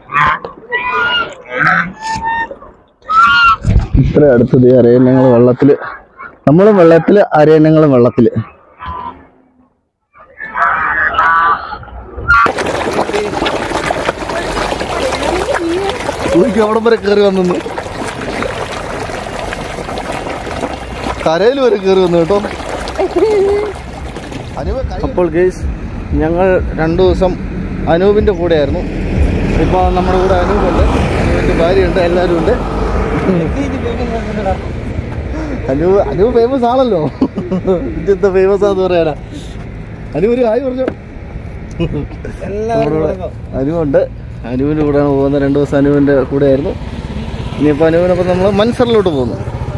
ഇത്ര അടുത്തത് അരയന്നങ്ങൾ വെള്ളത്തില് നമ്മളും വെള്ളത്തില് അരയന്നങ്ങളും വെള്ളത്തില് ഊരിക്ക് അവിടം വരെ കയറി വന്നു കരയിൽ വരെ കയറി വന്നു കേട്ടോ അപ്പോൾ ഗേസ് ഞങ്ങൾ രണ്ടു ദിവസം അനൂപിൻ്റെ കൂടെയായിരുന്നു ഇപ്പോൾ നമ്മുടെ കൂടെ അനൂപുണ്ട് അനൂപിൻ്റെ ഭാര്യയുണ്ട് എല്ലാവരും ഉണ്ട് അനൂപ് അനൂപ് ഫേമസ് ആണല്ലോ ഇന്നത്തെ ഫേമസ് ആന്ന് പറയാനാ അനൂപ് ഒരു ഹായ് പറഞ്ഞു നമ്മുടെ കൂടെ അനുവുണ്ട് അനുവിൻ്റെ കൂടെയാണ് പോകുന്നത് രണ്ട് ദിവസം അനുവിൻ്റെ കൂടെയായിരുന്നു ഇനിയിപ്പോൾ അനുവിനൊപ്പം നമ്മൾ മൻസറിലോട്ട് പോകുന്നു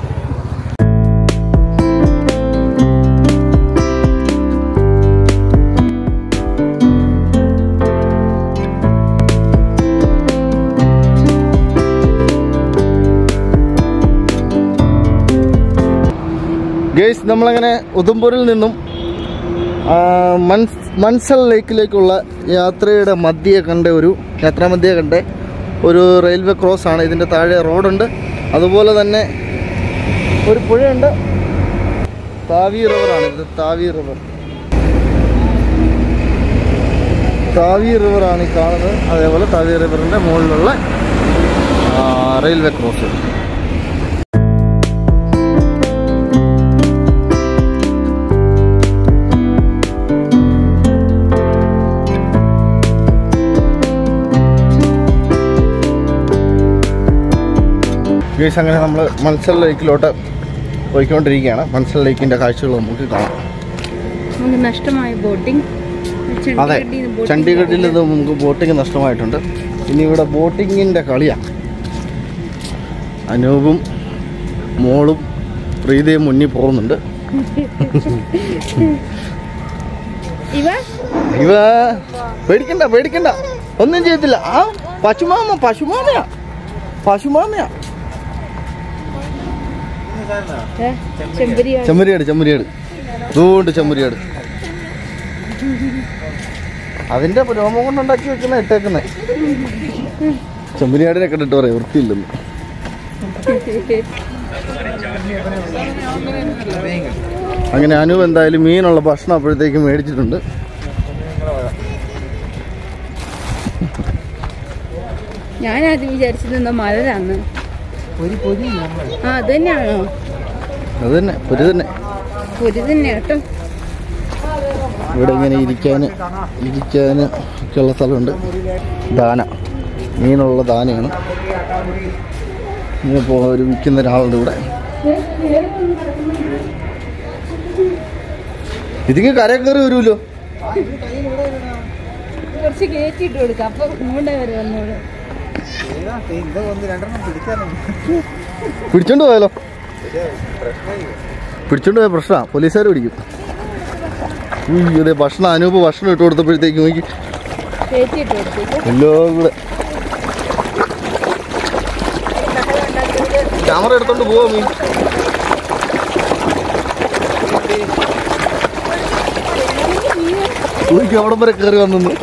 ഗേസ് നമ്മളങ്ങനെ ഉദംപൂരിൽ നിന്നും ആ, മൻസ് മൻസൽ ലേക്കിലേക്കുള്ള യാത്രയുടെ മധ്യേ കണ്ട ഒരു യാത്രാ മധ്യേ കണ്ട ഒരു റെയിൽവേ ക്രോസ് ആണ് ഇതിൻ്റെ താഴെ റോഡുണ്ട് അതുപോലെ തന്നെ ഒരു പുഴയുണ്ട് താവി റിവറാണ് ഇത് താവി റിവർ താവി റിവറാണ് ഈ കാണുന്നത് അതേപോലെ താവി റിവറിൻ്റെ മുകളിലുള്ള ആ, റെയിൽവേ ക്രോസ് ഗേസ് അങ്ങനെ നമ്മൾ മൺസൽ ലേക്കിലോട്ട് പോയിക്കൊണ്ടിരിക്കുകയാണ് മൺസൽ ലേക്കിൻ്റെ കാഴ്ചകൾ നമുക്ക് കാണാം നമുക്ക് നഷ്ടമായ ബോട്ടിംഗ് അതെ ചണ്ഡീഗഡിൽ ഇത് നമുക്ക് ബോട്ടിങ് നഷ്ടമായിട്ടുണ്ട് ഇനി ഇവിടെ ബോട്ടിങ്ങിൻ്റെ കളിയാണ് അനൂപും മോളും പ്രീതിയും മുന്നിൽ പോകുന്നുണ്ട് ഇവ ഇവ പേടിക്കണ്ട പേടിക്കണ്ട ഒന്നും ചെയ്യത്തില്ല ആ പശുമാമ പശുമാമയാ പശുമാമയാ ഏ, ചെമ്പരിയാട് ചെമ്മരിയാട് ചെമ്മരിയാട് ഇതുകൊണ്ട് ചെമ്മരിയാട് അതിന്റെ രോമം കൊണ്ടുണ്ടാക്കി വെക്കുന്ന ഇട്ടേക്കുന്നേ ചെമ്മരിയാടിനെ കണ്ടിട്ട് പറയാം വൃത്തിയില്ലെന്ന് അങ്ങനെ അനു എന്തായാലും മീനുള്ള ഭക്ഷണം അപ്പോഴത്തേക്കും മേടിച്ചിട്ടുണ്ട് ഞാൻ ആദ്യം വിചാരിച്ചത് എന്തോ മലരാന്ന് ആ അത് തന്നെയാണോ അത് തന്നെ ഒരു തന്നെ ഒരു തന്നെ കേട്ടോ ഇവിടെ ഇങ്ങനെ ഇരിക്കാൻ ഇരിക്കാൻ ഒക്കെയുള്ള സ്ഥലമുണ്ട് ദാന മീനുള്ള ദാനയാണ് ഇനിയിപ്പോൾ ഒരു വിൽക്കുന്ന ഒരാളുണ്ട് ഇവിടെ ഇതിക്ക് കര കയറി വരുമല്ലോ കുറച്ച് കയറ്റിട്ട് കൊടുക്കാം അപ്പൊ ഇങ്ങോട്ടേ വരെ വന്നോളൂ പിടിച്ചോണ്ട് പോയാലോ പിടിച്ചോണ്ട് പോയ പ്രശ്നമാണ് പോലീസുകാർ പിടിക്കും ഉയ്യ്, അതെ ഭക്ഷണം അനൂപ് ഭക്ഷണം ഇട്ട് കൊടുത്തപ്പോഴത്തേക്ക് നോക്കി കയറ്റിട്ട് കൊടുത്തേക്ക് എല്ലാം കൂടെ ക്യാമറ എടുത്തോണ്ട് പോവാ മീൻ ഊരിക്ക് അവിടം വരെ കയറി വന്നു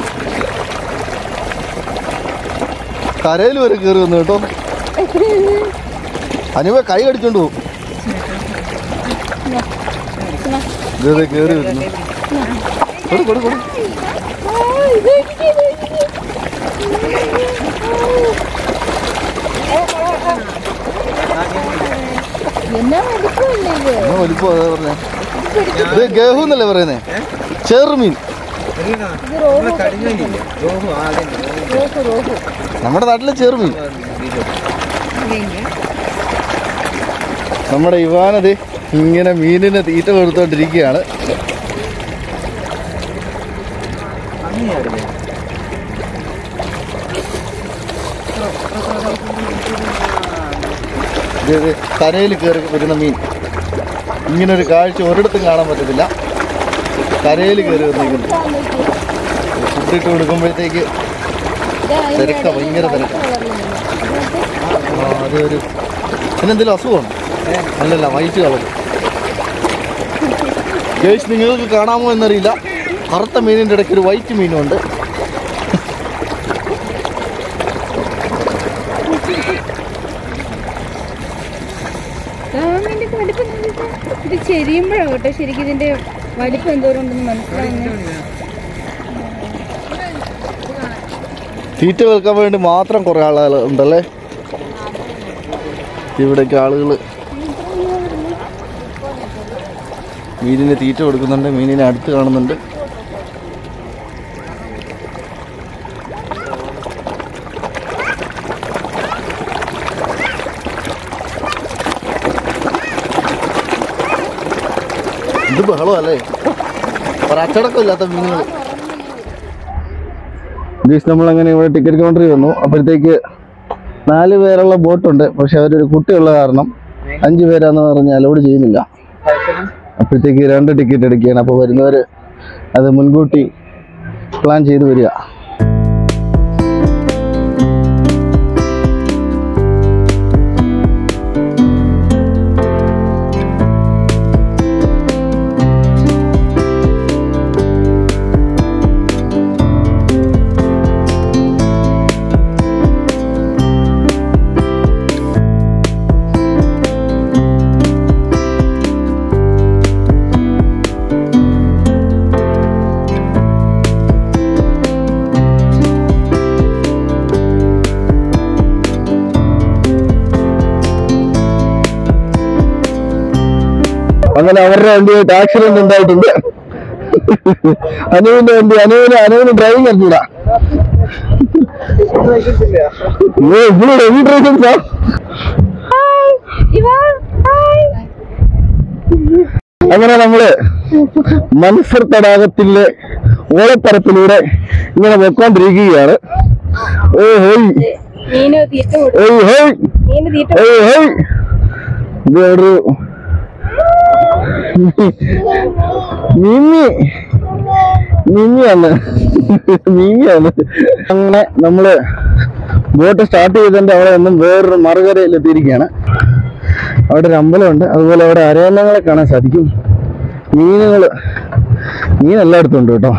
കരയിൽ വരെ കയറി വന്നു കേട്ടോ അനുവ കൈ കടിച്ചോണ്ട് പോകും ഇതേ കയറി വരുന്നു കൊടു കൊടു കൊടു ആ, ഇത് എനിക്ക്, ഇത് എനിക്ക്. എന്നാ വലിപ്പമില്ല ഇത് എന്നാ വലിപ്പം അതാ പറഞ്ഞേ ഇത് ഗേഹു എന്നല്ലേ പറയുന്നേ ചെറുമീൻ ഇത് റോഹു റോഹു റോഹു നമ്മുടെ നാട്ടിലെ ചെറുമീൻ നമ്മുടെ ഇവാനത് ഇങ്ങനെ മീനിന് തീറ്റ കൊടുത്തോണ്ടിരിക്കുകയാണ് ഇത് കരയിൽ കയറി വരുന്ന മീൻ ഇങ്ങനെ ഒരു കാഴ്ച ഒരിടത്തും കാണാൻ പറ്റത്തില്ല കരയിൽ കയറി വന്നിരിക്കുന്നു ഫുഡിട്ട് കൊടുക്കുമ്പോഴത്തേക്ക് തിരക്കാ ഭയങ്കര തിരക്കാ ആ, അത് ഒരു പിന്നെന്തെങ്കിലും അസുഖമാണ് അല്ലല്ല വൈറ്റ് കളർ ഗേഷ് നിങ്ങൾക്ക് കാണാമോ എന്നറിയില്ല കറുത്ത മീനിൻ്റെ ഇടയ്ക്ക് ഒരു വൈറ്റ് മീനുണ്ട് ഇത് ചെരിയുമ്പോഴാണ് കേട്ടോ ശരിക്കും ഇതിന്റെ വലിപ്പം എന്തോരം ഉണ്ടെന്ന് മനസ്സിലാവുന്നത് തീറ്റ വെക്കാൻ വേണ്ടി മാത്രം കുറെ ആളുകൾ ഉണ്ടല്ലേ ഇവിടേക്ക് ആളുകൾ മീനിന് തീറ്റ കൊടുക്കുന്നുണ്ട് മീനിനെ അടുത്ത് കാണുന്നുണ്ട് ഇത് ബഹളമല്ലേ ഒരച്ചടക്കം ഇല്ലാത്ത മീനുകൾ ജസ്റ്റ് നമ്മളങ്ങനെ ഇവിടെ ടിക്കറ്റ് കൗണ്ടറിൽ വന്നു അപ്പോഴത്തേക്ക് നാല് പേരുള്ള ബോട്ടുണ്ട് പക്ഷെ അവരൊരു കുട്ടിയുള്ള കാരണം അഞ്ച് പേരാന്ന് പറഞ്ഞ് അലോഡ് ചെയ്യുന്നില്ല അപ്പോഴത്തേക്ക് രണ്ട് ടിക്കറ്റ് എടുക്കുകയാണ് അപ്പോൾ വരുന്നവർ അത് മുൻകൂട്ടി പ്ലാൻ ചെയ്ത് വരിക അങ്ങനെ അവരുടെ വണ്ടിയായിട്ട് ആക്സിഡന്റ് ഉണ്ടായിട്ടുണ്ട് അനുവിന്റെ വണ്ടി അനുവിന് അനുവിന് ഡ്രൈവിംഗ് അറിഞ്ഞൂടാ ഏ, ഇവിടെ എന്ത് ഡ്രൈവിംഗ് സാർ അങ്ങനെ നമ്മള് മൻസർ തടാകത്തിലെ ഓളപ്പരപ്പിലൂടെ ഇങ്ങനെ പൊക്കോണ്ടിരിക്കുകയാണ് ഓ ഹോയ് മീന് തീറ്റ കൊടു- ഓയ് ഹോയ് മീന് തീറ്റ ഓയ് ഹോയ് ഇത് ഒരു മിമി മിമിയാണ് മിമിയാണ് അങ്ങനെ നമ്മള് ബോട്ട് സ്റ്റാർട്ട് ചെയ്തതിന്റെ അവിടെ നിന്നും വേറൊരു മറുകരയിൽ എത്തിയിരിക്കുകയാണ് അവിടെ ഒരു അമ്പലമുണ്ട് അതുപോലെ അവിടെ അരയന്നങ്ങളെ കാണാൻ സാധിക്കും മീനുകൾ മീൻ എല്ലായിടത്തും ഉണ്ട് കേട്ടോ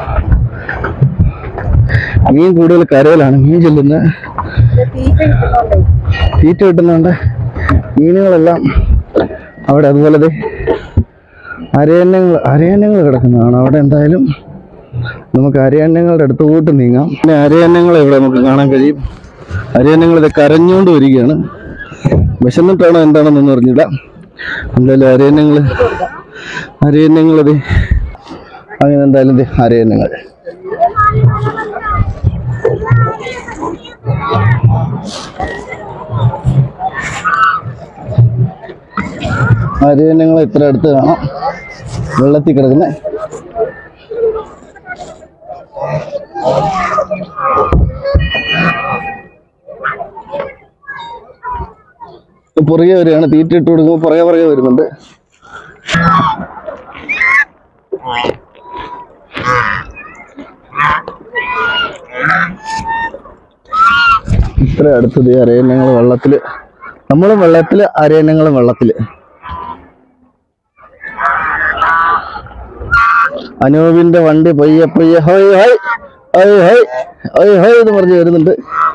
മീൻ കൂടുതൽ കരയിലാണ് മീൻ ചെല്ലുന്നത് തീറ്റ കിട്ടുന്നുണ്ടോ തീറ്റ കിട്ടുന്നുണ്ട് മീനുകളെല്ലാം അവിടെ അതുപോലെ ദേ അരയന്നങ്ങൾ അരയന്നങ്ങൾ കിടക്കുന്നതാണ് അവിടെ എന്തായാലും നമുക്ക് അരയന്നങ്ങളുടെ അടുത്തോട്ട് നീങ്ങാം പിന്നെ അരയന്നങ്ങളെ ഇവിടെ നമുക്ക് കാണാൻ കഴിയും അരയന്നങ്ങൾ ഇത് കരഞ്ഞുകൊണ്ട് വരികയാണ് വിശന്നിട്ടാണോ എന്താണെന്നൊന്നും അറിഞ്ഞില്ല എന്തായാലും അരയന്നങ്ങൾ അരയന്നങ്ങൾ ഇത് അങ്ങനെ എന്തായാലും ദേ അരയന്നങ്ങൾ അരയന്നങ്ങൾ ഇത്ര അടുത്ത് കാണാം വെള്ളത്തിൽ കിടക്കുന്ന പുറകെ വരികയാണ് തീറ്റ ഇട്ട് കൊടുക്കുമ്പോൾ പുറകെ പുറകെ വരുന്നുണ്ട് ഇത്ര അടുത്തത് അരയന്നങ്ങൾ വെള്ളത്തില് നമ്മളും വെള്ളത്തില് അരയന്നങ്ങളും വെള്ളത്തില് അനൂപിന്റെ വണ്ടി പയ്യെ പയ്യെ ഹോയ് ഹോയ് ഹോയ് ഹോയ് ഹോയ് ഹോയ് എന്ന് പറഞ്ഞ് വരുന്നുണ്ട്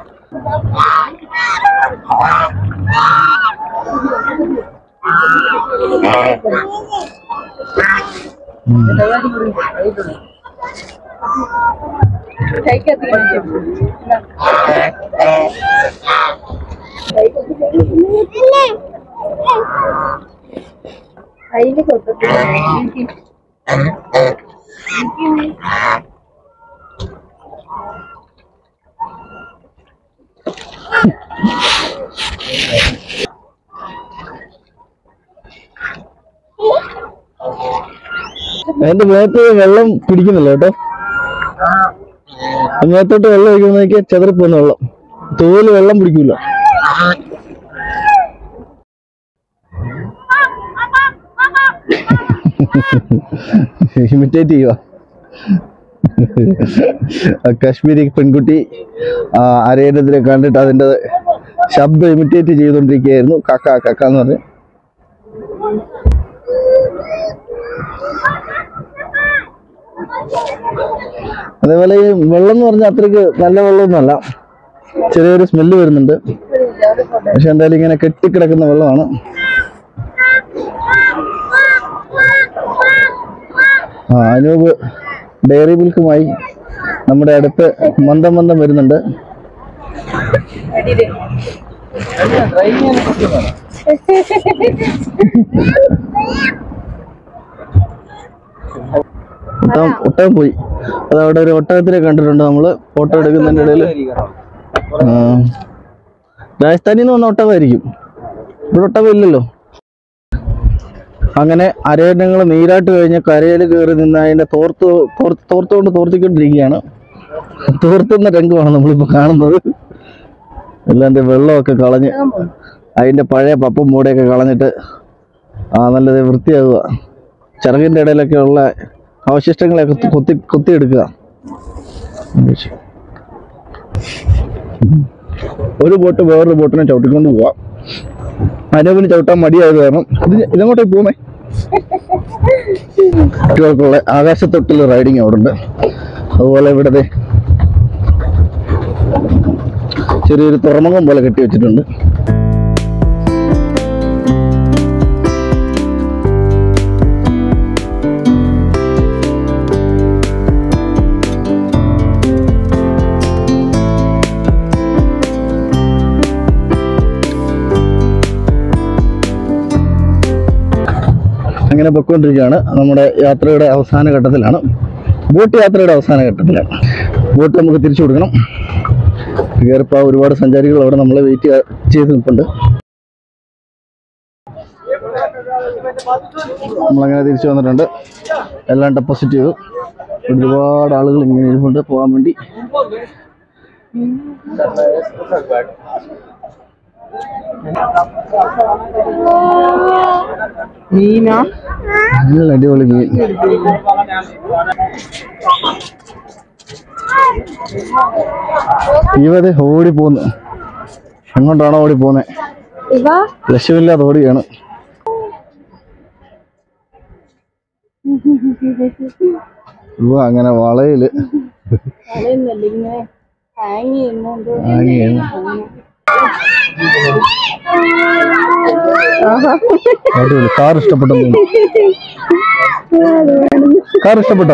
അതിന്റെ കൊടുത്തിട്ട് അതിന്റെ മേത്ത് വെള്ളം പിടിക്കുന്നില്ല കേട്ടോ മേത്തോട്ട് വെള്ളം ഒഴിക്കുമ്പോഴേക്ക് ചെതറിപ്പോകുന്ന വെള്ളം തോല് വെള്ളം പിടിക്കൂല ഇമിറ്റേറ്റ് ചെയ്യുക ആ കാശ്മീരി പെൺകുട്ടി ആ അരയന്നതിനെ കണ്ടിട്ട് അതിന്റെ ശബ്ദം ഇമിറ്റേറ്റ് ചെയ്തുകൊണ്ടിരിക്കുകയായിരുന്നു കക്ക കക്ക എന്ന് പറഞ്ഞ് അതേപോലെ ഈ വെള്ളം എന്ന് പറഞ്ഞാൽ അത്രയ്ക്ക് നല്ല വെള്ളമൊന്നുമല്ല ചെറിയൊരു സ്മെല്ല് വരുന്നുണ്ട് പക്ഷെ എന്തായാലും ഇങ്ങനെ കെട്ടിക്കിടക്കുന്ന വെള്ളമാണ് ആ അനൂപ് ഡയറി മിൽക്കുമായി നമ്മുടെ അടുത്ത് മന്ദം മന്ദം വരുന്നുണ്ട് ഒട്ടകം ഒട്ടകം പോയി അത് അവിടെ ഒരു ഒട്ടകത്തിനെ കണ്ടിട്ടുണ്ട് നമ്മള് ഫോട്ടോ എടുക്കുന്നതിന്റെ ഇടയിൽ രാജസ്ഥാനിൽ നിന്ന് വന്ന ഒട്ടകമായിരിക്കും ഇവിടെ ഒട്ടകം ഇല്ലല്ലോ അങ്ങനെ അരയന്നങ്ങൾ നീരാട്ട് കഴിഞ്ഞ് കരയിൽ കയറി നിന്ന് അതിന്റെ തോർത്ത് തോർത്ത് തോർത്തുകൊണ്ട് തോർത്തിക്കൊണ്ടിരിക്കുകയാണ് തോർത്തുന്ന രംഗമാണ് നമ്മളിപ്പോ കാണുന്നത് എല്ലാം ദേ വെള്ളമൊക്കെ കളഞ്ഞ് അതിന്റെ പഴയ പപ്പും മൂടയൊക്കെ കളഞ്ഞിട്ട് ആ നല്ലത് വൃത്തിയാകുക ചിറകിന്റെ ഇടയിലൊക്കെ ഉള്ള അവശിഷ്ടങ്ങളൊക്കെ തു- കൊത്തി കൊത്തിയെടുക്കുക ഒരു ബോട്ട് വേറൊരു ബോട്ടിനെ ചവിട്ടിക്കൊണ്ട് പോവാം അനൂപിന് ചവിട്ടാൻ മടിയായത് കാരണം ഇത് ഇതങ്ങോട്ടേക്ക് പോകുമേ കുട്ടികൾക്കുള്ള ആകാശത്തൊട്ടിൽ റൈഡിങ് അവിടെ ഉണ്ട് അതുപോലെ ഇവിടെ ദേ ചെറിയൊരു തുറമുഖം പോലെ കെട്ടി വെച്ചിട്ടുണ്ട് അങ്ങനെ പൊയ്ക്കൊണ്ടിരിക്കുകയാണ് നമ്മുടെ യാത്രയുടെ അവസാന ഘട്ടത്തിലാണ് ബോട്ട് യാത്രയുടെ അവസാന ഘട്ടത്തിലാണ് ബോട്ട് നമുക്ക് തിരിച്ചു കൊടുക്കണം കയറിപ്പോൾ ഒരുപാട് സഞ്ചാരികൾ അവിടെ നമ്മളെ വെയിറ്റ് ചെയ്ത് നിൽപ്പുണ്ട് നമ്മളങ്ങനെ തിരിച്ചു വന്നിട്ടുണ്ട് എല്ലാം ഡെപ്പോസിറ്റ് ചെയ്തു ഒരുപാട് ആളുകൾ ഇങ്ങനെ ഇരിപ്പുണ്ട് പോകാൻ വേണ്ടി നല്ല അടിപൊളി മീൻ ഇവത് ഓടി പോന്ന് എങ്ങോട്ടാണോ ഓടി പോന്നെ ഇവ ലക്ഷ്യമില്ലാതെ ഓടുകയാണ് ഇവ അങ്ങനെ വളയില് കളയുന്നല്ല ഇങ്ങനെ ഹാങ് ചെയ്യുന്നുണ്ട് ആങ്ങിയാണ് അടിപൊളി കാർ ഇഷ്ടപ്പെട്ടു കാർ ഇഷ്ടപ്പെട്ടോ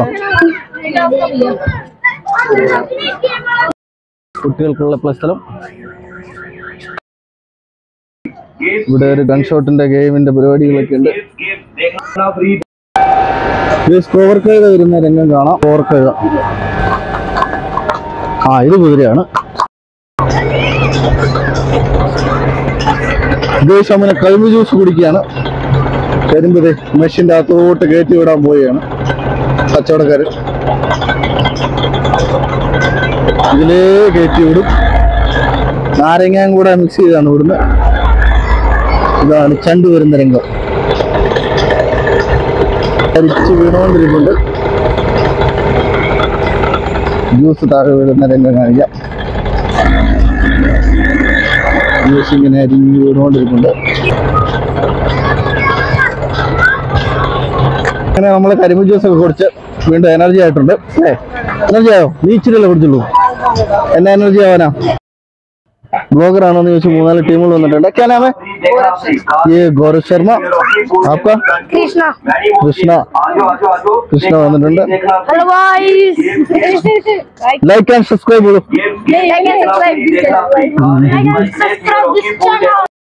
കുട്ടികൾക്കുള്ള പ്ലസ് സ്ഥലം ഇവിടെ ഒരു ഗൺ ഷോട്ടിന്റെ ഗെയിമിന്റെ പരിപാടികളൊക്കെ ഉണ്ട് സ്കോർ കഴുത വരുന്ന രംഗം കാണാം സ്കോർ കഴുത ആ ഇത് കുതിരയാണ് ഇദ്ദേഹം അങ്ങനെ കരിമ്പ് ജ്യൂസ് കുടിക്കുകയാണ് കരിമ്പ് മെഷീന്റെ അകത്തോട്ട് കയറ്റി വിടാൻ പോവുകയാണ് കച്ചവടക്കാര് ഇതിലേ കയറ്റി വിടും നാരങ്ങയും കൂടെ മിക്സ് ചെയ്താണ് വിടുന്നത് ഇതാണ് ചണ്ടു വരുന്ന രംഗം കരിച്ച് വീണുകൊണ്ടിരിക്കുന്നുണ്ട് ജ്യൂസ് താഴെ വീഴുന്ന രംഗം കാണിക്കാം ജ്യൂസ് ഇങ്ങനെ അരിഞ്ഞ് വീണുകൊണ്ടിരിക്കുന്നുണ്ട് അങ്ങനെ നമ്മൾ കരിമ്പ് ജ്യൂസ് ഒക്കെ കുടിച്ച് വീണ്ടും എനർജി ആയിട്ടുണ്ട് അല്ലേ എനർജി ആയോ നീ ഇച്ചിരിയല്ലേ കുടിച്ചുള്ളൂ എന്നാ എനർജി ആവാനാ ബ്ലോഗർ ആണോ എന്ന് ചോദിച്ചു മൂന്നാല് ടീമുകൾ വന്നിട്ടുണ്ട് क्या नाम है ये गौरव शर्मा आपका കൃഷ്ണ കൃഷ്ണ കൃഷ്ണ വന്നിട്ടുണ്ട് hello guys like and subscribe ചെയ്തു like and subscribe this channel